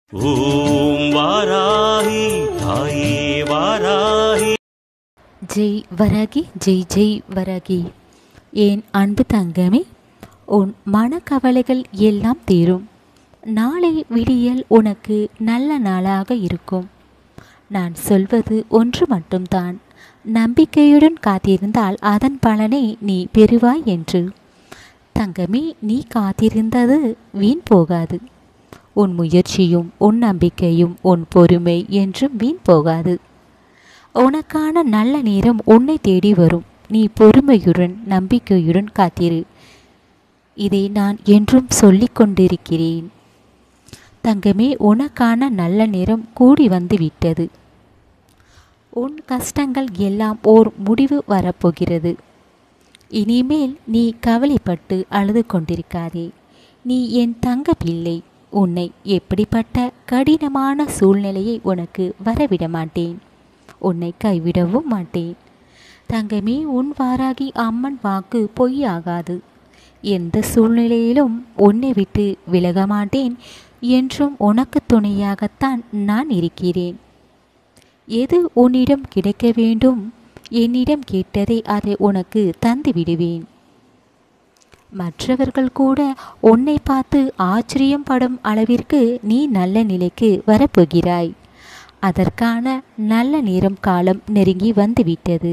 ஓம் வாராகி தாயே வாராகி ஜெய் வரகி ஜெய் ஜெய் வரகி என் அன்பு தங்கமே உன் மனக்கவலைகள் எல்லாம் தீரும் நாளை விடியல் உனக்கு நல்ல நாளாக இருக்கும் நான் சொல்வது ஒன்று மட்டும்தான் நம்பிக்கையுடன் காத்திருந்தால் அதன் பலனை நீ பெறுவாய் என்று தங்கமே நீ காத்திருந்தது வீண் போகாது உன் முயற்சியும் உன் நம்பிக்கையும் உன் பொறுமை என்றும் வீண் போகாது உனக்கான நல்ல நேரம் உன்னை தேடி வரும் நீ பொறுமையுடன் நம்பிக்கையுடன் காத்திரு இதை நான் என்றும் சொல்லிக் கொண்டிருக்கிறேன் தங்கமே உனக்கான நல்ல நேரம் கூடி வந்து விட்டது உன் கஷ்டங்கள் எல்லாம் ஓர் முடிவு வரப்போகிறது இனிமேல் நீ கவலைப்பட்டு அழுது கொண்டிருக்காதே நீ என் தங்க பிள்ளை உன்னை எப்படிப்பட்ட கடினமான சூழ்நிலையை உனக்கு வரவிட மாட்டேன் உன்னை கைவிடவும் மாட்டேன் தங்கமே உன் வாராகி அம்மன் வாக்கு பொய்யாகாது எந்த சூழ்நிலையிலும் உன்னை விட்டு விலக மாட்டேன் என்றும் உனக்கு துணையாகத்தான் நான் இருக்கிறேன் எது உன்னிடம் கிடைக்க வேண்டும் என்னிடம் கேட்டதை அதை உனக்கு தந்து விடுவேன் மற்றவர்கள் கூட உன்னை பார்த்து ஆச்சரியம் படும் அளவிற்கு நீ நல்ல நிலைக்கு வரப்போகிறாய் அதற்கான நல்ல நேரம் காலம் நெருங்கி வந்துவிட்டது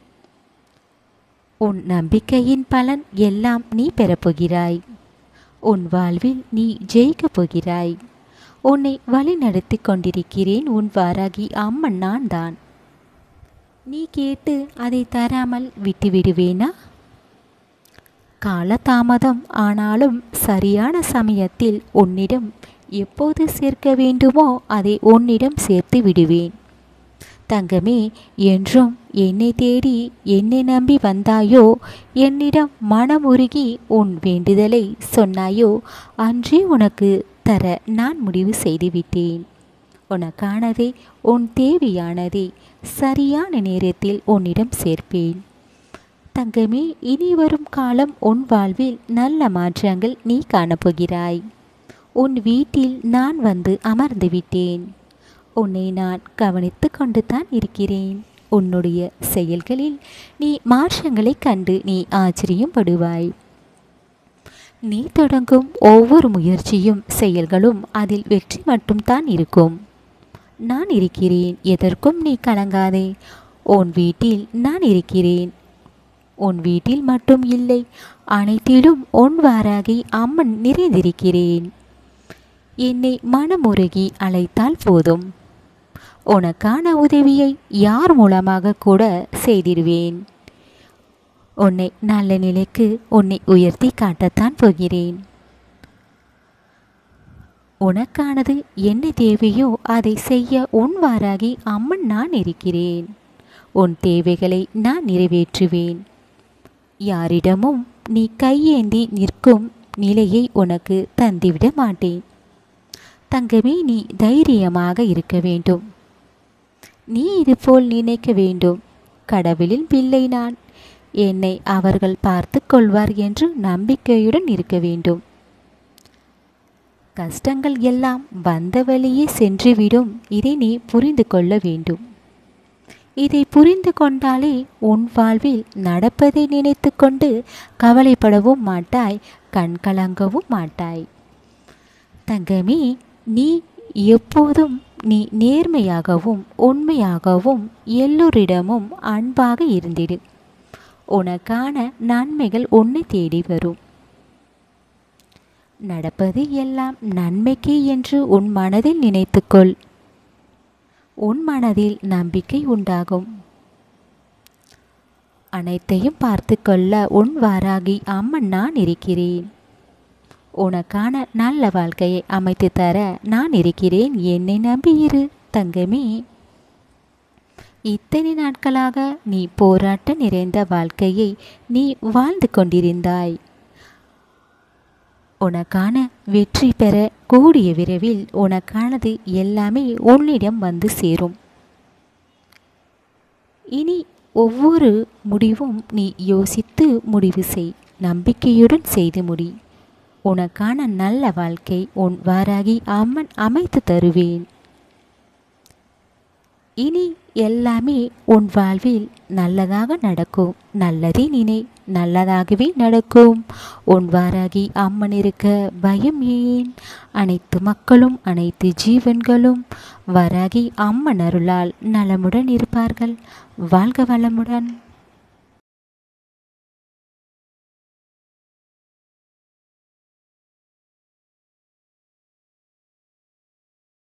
உன் நம்பிக்கையின் பலன் எல்லாம் நீ பெறப்போகிறாய் உன் வாழ்வில் நீ ஜெயிக்கப் போகிறாய் உன்னை வழி நடத்தி கொண்டிருக்கிறேன் உன் வாராகி அம்மன் நான் தான் நீ கேட்டு அதை தராமல் விட்டுவிடுவேனா காலதாமதம் ஆனாலும் சரியான சமயத்தில் உன்னிடம் எப்போது சேர்க்க வேண்டுமோ அதை உன்னிடம் சேர்த்து விடுவேன் தங்கமே என்றும் என்னை தேடி என்னை நம்பி வந்தாயோ என்னிடம் மனமுருகி உன் வேண்டுதலை சொன்னாயோ அன்றே உனக்கு தர நான் முடிவு செய்துவிட்டேன் உனக்கானதை உன் தேவையானதை சரியான நேரத்தில் உன்னிடம் சேர்ப்பேன் தங்கமே இனி வரும் காலம் உன் வாழ்வில் நல்ல மாற்றங்கள் நீ காணப்போகிறாய் உன் வீட்டில் நான் வந்து அமர்ந்து விட்டேன் உன்னை நான் கவனித்து கொண்டு தான் இருக்கிறேன் உன்னுடைய செயல்களில் நீ மாற்றங்களைக் கண்டு நீ ஆச்சரியம் படுவாய் நீ தொடங்கும் ஒவ்வொரு முயற்சியும் செயல்களும் அதில் வெற்றி மட்டும்தான் இருக்கும் நான் இருக்கிறேன் எதற்கும் நீ கலங்காதே உன் வீட்டில் நான் இருக்கிறேன் உன் வீட்டில் மட்டும் இல்லை அனைத்திலும் உன் வாராகி அம்மன் நிறைந்திருக்கிறேன் என்னை மனமுருகி அழைத்தால் போதும் உனக்கான உதவியை யார் மூலமாக கூட செய்திடுவேன் உன்னை நல்ல நிலைக்கு உன்னை உயர்த்தி காட்டத்தான் போகிறேன் உனக்கானது என்ன தேவையோ அதை செய்ய உன் வாராகி அம்மன் நான் இருக்கிறேன் உன் தேவைகளை நான் நிறைவேற்றுவேன் யாரிடமும் நீ கையேந்தி நிற்கும் நிலையை உனக்கு தந்துவிட மாட்டேன் தங்கமே நீ தைரியமாக இருக்க வேண்டும் நீ இதுபோல் நினைக்க வேண்டும் கடவுளின் பிள்ளை நான் என்னை அவர்கள் பார்த்து கொள்வார் என்று நம்பிக்கையுடன் இருக்க வேண்டும் கஷ்டங்கள் எல்லாம் வந்த வழியே சென்றுவிடும் இதை நீ புரிந்து கொள்ள வேண்டும் இதை புரிந்து கொண்டாலே உன் வாழ்வில் நடப்பதை நினைத்து கொண்டு கவலைப்படவும் மாட்டாய் கண் கலங்கவும் மாட்டாய் தங்கமே நீ எப்போதும் நீ நேர்மையாகவும் உண்மையாகவும் எல்லோரிடமும் அன்பாக இருந்திடு உனக்கான நன்மைகள் உன்னை தேடி வரும் நடப்பது எல்லாம் நன்மைக்கு என்று உன் மனதில் நினைத்துக்கொள் உன் மனதில் நம்பிக்கை உண்டாகும் அனைத்தையும் பார்த்து கொள்ள உன் வாராகி அம்மன் நான் இருக்கிறேன் உனக்கான நல்ல வாழ்க்கையை அமைத்து தர நான் இருக்கிறேன் என்னை நம்பியிரு தங்கமே இத்தனை நாட்களாக நீ போராட்ட நிறைந்த வாழ்க்கையை நீ வாழ்ந்து கொண்டிருந்தாய் உனக்கான வெற்றி பெற கூடிய விரைவில் உனக்கானது எல்லாமே உன்னிடம் வந்து சேரும் இனி ஒவ்வொரு முடிவும் நீ யோசித்து முடிவு செய் நம்பிக்கையுடன் செய்து முடி உனக்கான நல்ல வாழ்க்கை உன் வாராகி அம்மன் அமைத்து தருவேன் இனி எல்லாமே உன் வாழ்வில் நல்லதாக நடக்கும் நல்லதே நினை நல்லதாகவே நடக்கும் உன் வாராகி அம்மன் இருக்க பயம் ஏன் அனைத்து மக்களும் அனைத்து ஜீவன்களும் வராகி அம்மன் அருளால் நலமுடன் இருப்பார்கள் வாழ்க வளமுடன்